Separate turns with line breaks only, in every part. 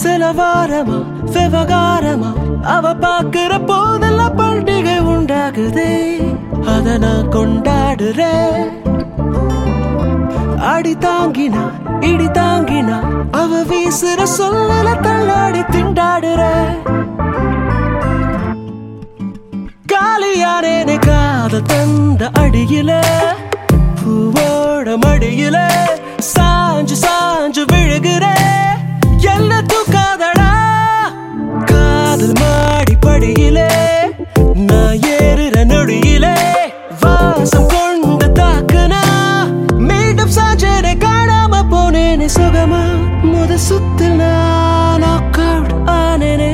சில வாரமா விவகாரமா அவ பாக்குற போதெல்லாம் பண்டிகை உண்டாகுதே அத நான் கொண்டாடுறேன் அடி தாங்கினா இடி தாங்கினா அவ வீசுற சொல்லல தள்ளாடி திண்டாடுற காலியானேனே காத தந்த அடியில பூவோட மடியில சாஞ்சு சாஞ்சு விழுகிற என்ன தூக்காதடா காதல் மாடி படியிலே நான் ஏறுற நொடியிலே வாசம் கொண்டு தாக்குனா மீண்டும் சாஞ்சேனே காணாம போனேனே சுகமா முத சுத்தில் நான் knock out ஆனேனே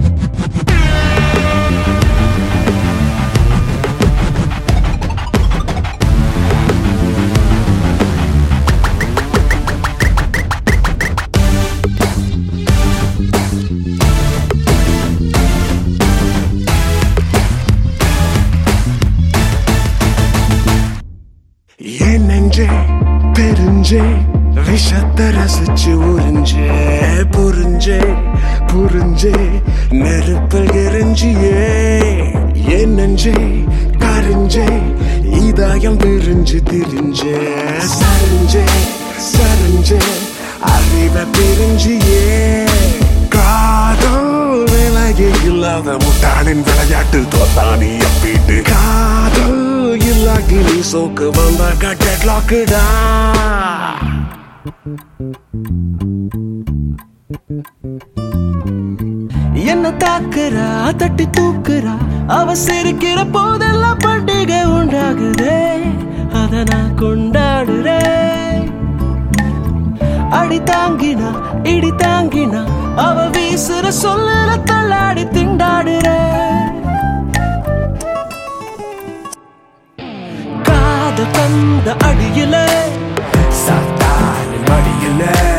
என் நெஞ்சே தெரிஞ்சே விஷத்தை ரசிச்சு உறிஞ்சே புரிஞ்சே புரிஞ்சே நெருப்பில் எரிஞ்சியே என் நெஞ்சே கரிஞ்சே இதயம் விரிஞ்சு திரிஞ்சே சரிஞ்சே சரிஞ்சே அறிவை பிரிஞ்சியே காதல் விலகி இல்லாத முட்டாளின் விளையாட்டு தோத்தானி அப்பீட்டு காதல் இல்லாகி நீ சோக்கு வந்த கட்டட் லாக்குடா
என்ன தாக்குறா தட்டி தூக்குறா அவ சிரிக்கிற போதெல்லாம் பண்டிகை உண்டாகுதே அத நான் கொண்டாடுறேன் அடி தாங்கினா இடி தாங்கினா அவ வீசுற சொல்லல தள்ளாடி திண்டாடுற காத தந்த அடியில
சத்தாரின் மடியில